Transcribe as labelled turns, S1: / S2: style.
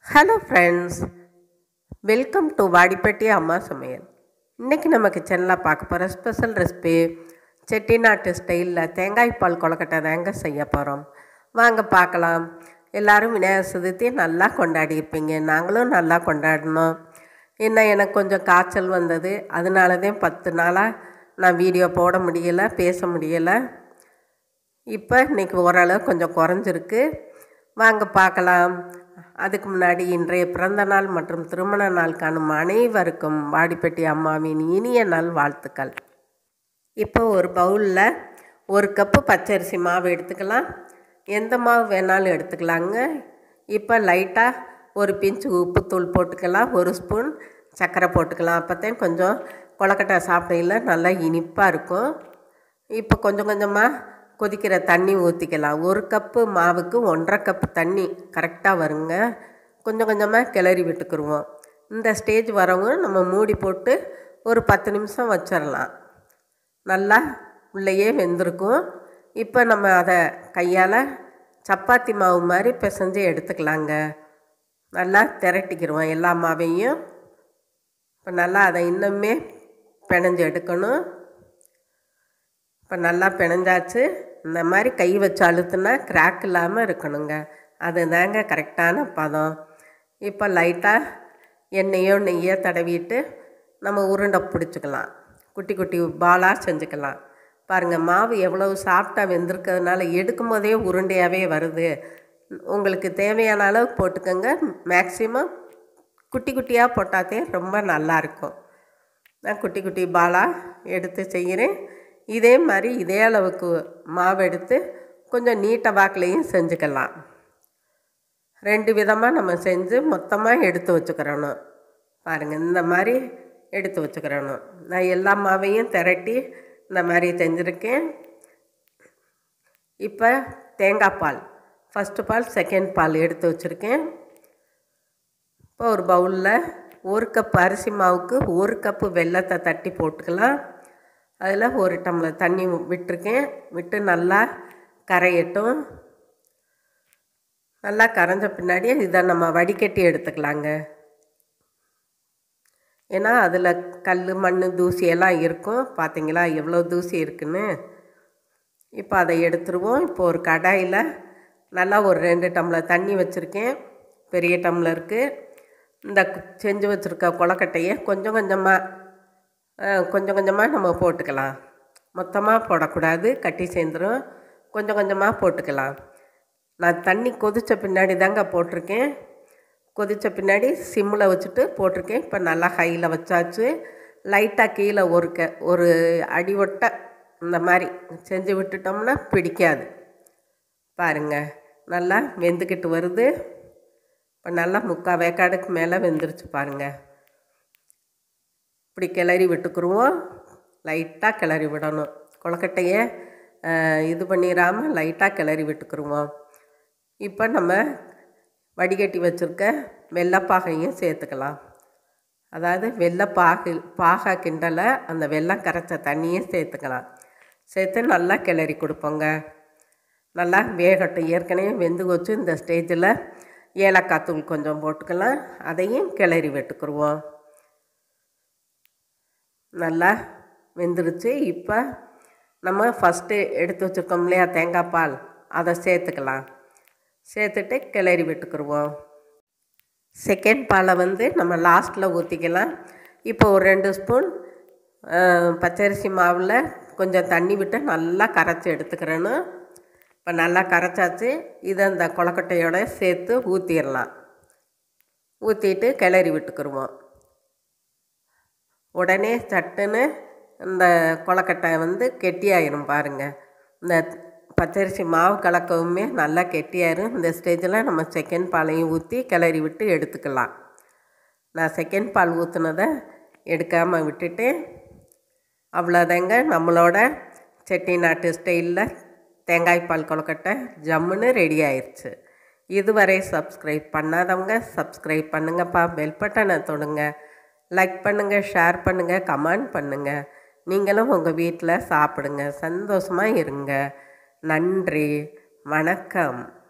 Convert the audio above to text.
S1: hello friends welcome to Vadipatti அம்மா சமையல் இன்றைக்கி நம்ம கிச்சனில் பார்க்க போகிற ஸ்பெஷல் ரெசிபி செட்டிநாட்டு ஸ்டைலில் தேங்காய் பால் கொலக்கட்டை தாங்க செய்ய போகிறோம் வாங்க பார்க்கலாம் எல்லாரும் விநாயகர் சதுர்த்தி நல்லா கொண்டாடி இருப்பீங்க நாங்களும் நல்லா கொண்டாடினோம் என்ன எனக்கு கொஞ்சம் காய்ச்சல் வந்தது அதனால தான் பத்து நாளாக நான் வீடியோ போட முடியலை பேச முடியலை இப்போ இன்றைக்கி ஓரளவு கொஞ்சம் குறைஞ்சிருக்கு வாங்க பார்க்கலாம் அதுக்கு முன்னாடி இன்றைய பிறந்த நாள் மற்றும் திருமண நாள் காணும் அனைவருக்கும் வாடிப்பட்டி அம்மாவின் இனிய நாள் வாழ்த்துக்கள் இப்போ ஒரு பவுலில் ஒரு கப்பு பச்சரிசி மாவு எடுத்துக்கலாம் எந்த மாவு வேணாலும் எடுத்துக்கலாங்க இப்போ லைட்டாக ஒரு பிஞ்சு உப்புத்தூள் போட்டுக்கலாம் ஒரு ஸ்பூன் சர்க்கரை போட்டுக்கலாம் அப்போ தான் கொஞ்சம் கொலக்கட்டை சாப்பிடையில நல்லா இனிப்பாக இருக்கும் இப்போ கொஞ்சம் கொஞ்சமாக கொதிக்கிற தண்ணி ஊற்றிக்கலாம் ஒரு கப்பு மாவுக்கு ஒன்றரை கப்பு தண்ணி கரெக்டாக வருங்க கொஞ்சம் கொஞ்சமாக கிளறி விட்டுக்குருவோம் இந்த ஸ்டேஜ் வரவும் நம்ம மூடி போட்டு ஒரு பத்து நிமிஷம் வச்சிடலாம் நல்லா உள்ளேயே வெந்திருக்கும் இப்போ நம்ம அதை கையால் சப்பாத்தி மாவு மாதிரி பிசைஞ்சு எடுத்துக்கலாங்க நல்லா திரட்டிக்கிடுவோம் எல்லா மாவையும் இப்போ நல்லா அதை இன்னுமே பிணைஞ்சு எடுக்கணும் இப்போ நல்லா பிணைஞ்சாச்சு இந்த மாதிரி கை வச்சு அழுத்துனா கிராக் இல்லாமல் இருக்கணுங்க அது தாங்க கரெக்டான பதம் இப்போ லைட்டாக எண்ணெயோ நெய்யோ தடவிட்டு நம்ம உருண்டை பிடிச்சிக்கலாம் குட்டி குட்டி பாலாக செஞ்சுக்கலாம் பாருங்கள் மாவு எவ்வளவு சாஃப்டாக வெந்திருக்கிறதுனால எடுக்கும் போதே உருண்டையாகவே வருது உங்களுக்கு தேவையான அளவு போட்டுக்கோங்க மேக்ஸிமம் குட்டி குட்டியாக போட்டாதே ரொம்ப நல்லாயிருக்கும் நான் குட்டி குட்டி பாலாக எடுத்து செய்கிறேன் இதே மாதிரி இதே அளவுக்கு மாவு எடுத்து கொஞ்சம் நீட்ட வாக்கிலையும் செஞ்சுக்கலாம் ரெண்டு விதமாக நம்ம செஞ்சு மொத்தமாக எடுத்து வச்சுக்கிறணும் பாருங்கள் இந்த மாதிரி எடுத்து வச்சுக்கிறணும் நான் எல்லா மாவையும் திரட்டி இந்த மாதிரி செஞ்சுருக்கேன் இப்போ தேங்காய் பால் ஃபஸ்ட்டு பால் செகண்ட் பால் எடுத்து வச்சுருக்கேன் இப்போ ஒரு பவுலில் ஒரு கப் அரிசி மாவுக்கு ஒரு கப்பு வெல்லத்தை தட்டி போட்டுக்கலாம் அதில் ஒரு டம்ளர் தண்ணி விட்டுருக்கேன் விட்டு நல்லா கரையட்டும் நல்லா கரைஞ்ச பின்னாடி இதை நம்ம வடிகட்டி எடுத்துக்கலாங்க ஏன்னா அதில் கல் மண் தூசி எல்லாம் இருக்கும் பார்த்தீங்களா எவ்வளோ தூசி இருக்குன்னு இப்போ அதை எடுத்துருவோம் இப்போ ஒரு கடாயில் நல்லா ஒரு ரெண்டு டம்ளர் தண்ணி வச்சுருக்கேன் பெரிய டம்ளருக்கு இந்த செஞ்சு வச்சுருக்க கொலக்கட்டையை கொஞ்சம் கொஞ்சமாக கொஞ்சம் கொஞ்சமாக நம்ம போட்டுக்கலாம் மொத்தமாக போடக்கூடாது கட்டி சேர்ந்துடும் கொஞ்சம் கொஞ்சமாக போட்டுக்கலாம் நான் தண்ணி கொதித்த பின்னாடி தாங்க போட்டிருக்கேன் கொதித்த பின்னாடி சிம்மில் வச்சுட்டு போட்டிருக்கேன் இப்போ நல்லா ஹையில் வச்சாச்சு லைட்டாக கீழே ஒரு க ஒரு அடி ஒட்ட இந்த மாதிரி செஞ்சு விட்டுட்டோம்னா பிடிக்காது பாருங்கள் நல்லா வெந்துக்கிட்டு வருது இப்போ நல்லா முக்கால் வேக்காடுக்கு மேலே வெந்துருச்சு பாருங்கள் இப்படி கிளறி விட்டுக்குருவோம் லைட்டாக கிளறி விடணும் கொலக்கட்டையை இது பண்ணிடாமல் லைட்டாக கிளறி விட்டுக்குருவோம் இப்போ நம்ம வடிகட்டி வச்சுருக்க வெள்ளைப்பாகையும் சேர்த்துக்கலாம் அதாவது வெள்ளைப்பாகு பாகா கிண்டலை அந்த வெள்ளம் கரைச்ச தண்ணியும் சேர்த்துக்கலாம் சேர்த்து நல்லா கிளறி கொடுப்போங்க நல்லா வேகட்டும் ஏற்கனவே வெந்து வச்சு இந்த ஸ்டேஜில் ஏலக்காய் தூள் கொஞ்சம் போட்டுக்கலாம் அதையும் கிளறி விட்டுக்குருவோம் நல்லா வெந்துருச்சு இப்போ நம்ம ஃபஸ்ட்டு எடுத்து வச்சுருக்கோம் இல்லையா தேங்காய் பால் அதை சேர்த்துக்கலாம் சேர்த்துட்டு கிளறி விட்டுக்குருவோம் செகண்ட் பாலை வந்து நம்ம லாஸ்ட்டில் ஊற்றிக்கலாம் இப்போ ஒரு ரெண்டு ஸ்பூன் பச்சரிசி மாவில் கொஞ்சம் தண்ணி விட்டு நல்லா கரைச்சி எடுத்துக்கிறேன்னு இப்போ நல்லா கரைச்சாச்சு இதை இந்த கொலக்கட்டையோட சேர்த்து ஊற்றிடலாம் ஊற்றிட்டு கிளறி விட்டுக்குருவோம் உடனே சட்டுன்னு இந்த கொலக்கட்டை வந்து கெட்டியாயிரும் பாருங்கள் இந்த பச்சரிசி மாவு கலக்கவுமே நல்லா கெட்டியாயிரும் இந்த ஸ்டேஜில் நம்ம செகண்ட் பாலையும் ஊற்றி கிளறி விட்டு எடுத்துக்கலாம் நான் செகண்ட் பால் ஊற்றுனதை எடுக்காமல் விட்டுட்டேன் அவ்வளோதாங்க நம்மளோட செட்டிநாட்டு ஸ்டைலில் தேங்காய் பால் கொலக்கட்டை ஜம்முன்னு ரெடி ஆயிடுச்சு இதுவரை சப்ஸ்கிரைப் பண்ணாதவங்க சப்ஸ்கிரைப் பண்ணுங்கப்பா பெல் பட்டனை தொடுங்க லைக் பண்ணுங்கள் ஷேர் பண்ணுங்கள் கமெண்ட் பண்ணுங்கள் நீங்களும் உங்கள் வீட்டில் சாப்பிடுங்க சந்தோஷமாக இருங்க நன்றி வணக்கம்